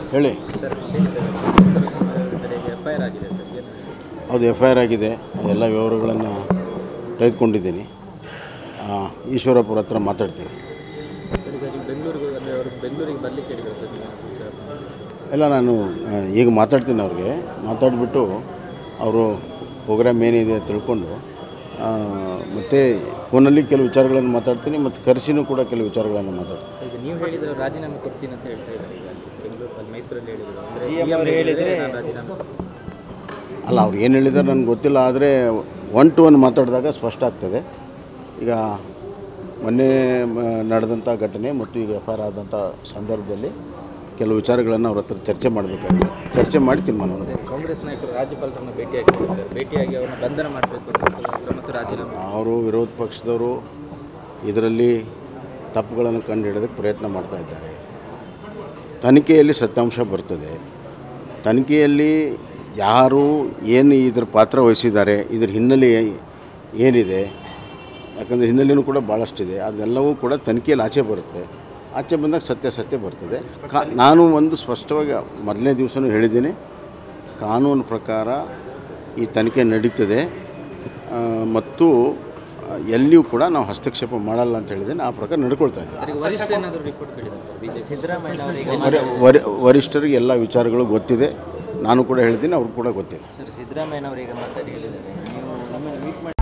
ಹೇಳಿ ಸರ್ ಹೇಳಿ sir sir ಕಡೆಗೆ ಎಫ್ ಐ ಆರ್ ಆಗಿದೆ ಸರ್ ಏನು ಹೌದು ಎಫ್ ಐ ಆರ್ ಆಗಿದೆ ಎಲ್ಲ ವಿವರಗಳನ್ನು ತೆಗೆದುಕೊಂಡಿದ್ದೀನಿ ಆ, ಈಶ್ವರಪುರ ಹತ್ರ ಮಾತಾಡ್ತೀನಿ ಸರ್ ಈಗ ನೀವು ಬೆಂಗಳೂರಿಗೆ ಅಂದರೆ ಅವರು ಬೆಂಗಳೂರಿಗೆ ಬರಲಿಕ್ಕೆ ಹೇಳಿದ್ರು ಸರ್ ನೀವು ಈಶ್ವರಪ್ಪ ಎಲ್ಲ ನಾನು ಆ, ಈಗ ಮಾತಾಡ್ತೀನಿ ಅವ್ರಿಗೆ ಮಾತಾಡಿಬಿಟ್ಟು ಅವರು ಪ್ರೋಗ್ರಾಮ್ ಏನಿದೆ ಅಂತ ತಿಳ್ಕೊಂಡು ಆ, ಮತ್ತು ಫೋನಲ್ಲಿ ಕೆಲವು ವಿಚಾರಗಳನ್ನು ಮಾತಾಡ್ತೀನಿ ಮತ್ತು ಕರೆಸಿನೂ ಕೂಡ ಕೆಲವು ವಿಚಾರಗಳನ್ನು ಮಾತಾಡ್ತೀನಿ ಈಗ ನೀವು ಹೇಳಿದ್ರೆ ರಾಜೀನಾಮೆ ಕೊಡ್ತೀನಿ ಅಂತ ಹೇಳ್ತಾ ಇದ್ದಾರೆ ಈಗ ಬೆಂಗಳೂರು ಅಲ್ಲಿ ಮೈಸೂರಲ್ಲಿ ಹೇಳಿದ್ರು ಅಂದರೆ ಹೇಳಿದರೆ ನಾನು ರಾಜೀನಾಮೆ ಕೊಡ್ತೀನಿ. ಅಲ್ಲ ಅವ್ರು ಏನು ಹೇಳಿದ್ದಾರೆ ನನಗೆ ಗೊತ್ತಿಲ್ಲ ಆದರೆ ಒನ್ ಟು ಒನ್ ಮಾತಾಡಿದಾಗ ಸ್ಪಷ್ಟ ಆಗ್ತದೆ ಈಗ ಮೊನ್ನೆ ಮ, ನಡೆದಂಥ ಘಟನೆ ಮತ್ತು ಈಗ ಎಫ್ ಐ ಆರ್ ಆದಂಥ ಸಂದರ್ಭದಲ್ಲಿ ಕೆಲವು ವಿಚಾರಗಳನ್ನು ಅವ್ರ ಹತ್ರ ಚರ್ಚೆ ಮಾಡಬೇಕಾಗಿದೆ ಚರ್ಚೆ ಮಾಡಿ ತೀರ್ಮಾನ ಮಾಡೋದು. ಅದೇ ಕಾಂಗ್ರೆಸ್ ನಾಯಕರು ರಾಜ್ಯಪಾಲರನ್ನು ಭೇಟಿಯಾಗಿದ್ದಾರೆ ಸರ್ ಭೇಟಿಯಾಗಿ ಅವ್ರನ್ನ ಬಂಧನ ಮಾಡಬೇಕು ಅಂತ ಅವ್ರ ಮತ್ತು ರಾಜೀನಾಮೆ ಅವರು ವಿರೋಧ ಪಕ್ಷದವರು ಇದರಲ್ಲಿ ತಪ್ಪುಗಳನ್ನು ಕಂಡುಹಿಡಿಯೋದಕ್ಕೆ ಪ್ರಯತ್ನ ಮಾಡ್ತಾ ಇದ್ದಾರೆ ತನಿಖೆಯಲ್ಲಿ ಸತ್ಯಾಂಶ ಬರ್ತದೆ ತನಿಖೆಯಲ್ಲಿ ಯಾರು ಏನು ಇದ್ರ ಪಾತ್ರ ವಹಿಸಿದ್ದಾರೆ ಇದ್ರ ಹಿನ್ನೆಲೆ ಏನಿದೆ ಯಾಕಂದರೆ ಹಿನ್ನೆಲೆಯೂ ಕೂಡ ಭಾಳಷ್ಟಿದೆ ಅದೆಲ್ಲವೂ ಕೂಡ ತನಿಖೆಯಲ್ಲಿ ಆಚೆ ಬರುತ್ತೆ ಆಚೆ ಬಂದಾಗ ಸತ್ಯಾಸತ್ಯ ಬರ್ತದೆ ಕಾ ನಾನು ಒಂದು ಸ್ಪಷ್ಟವಾಗಿ ಮೊದಲನೇ ದಿವಸನೂ ಹೇಳಿದ್ದೀನಿ ಕಾನೂನು ಪ್ರಕಾರ ಈ ತನಿಖೆ ನಡೀತದೆ ಆ, ಮತ್ತು ಎಲ್ಲಿಯೂ ಕೂಡ ನಾವು ಹಸ್ತಕ್ಷೇಪ ಮಾಡಲ್ಲ ಅಂತ ಹೇಳಿದ್ದೇನೆ ಆ ಪ್ರಕಾರ ನಡ್ಕೊಳ್ತಾ ಇದ್ದೀನಿ ಅವರಿಗೆ ವರಿಷ್ಠ ಏನಾದರೂ ರಿಪೋರ್ಟ್ ಕೇಳಿದ್ದಾರೆ ಸರ್ ಬಿಜೆಪಿ ಸಿದ್ದರಾಮಯ್ಯ ಅವರಿಗೆ ವರಿ- ವರಿ ವರಿಷ್ಠರಿಗೆ ಎಲ್ಲ ವಿಚಾರಗಳು ಗೊತ್ತಿದೆ ನಾನು ಕೂಡ ಹೇಳ್ತೀನಿ ಅವ್ರಿಗೆ ಕೂಡ ಗೊತ್ತಿದೆ ಸರ್ ಸಿದ್ದರಾಮಯ್ಯನವರಿಗೆ ಮಾತಾಡಿ ಹೇಳಿದ್ದಾರೆ ನೀವು ನಮ್ಮನ್ನು ಮೀಟ್ ಮಾಡಿ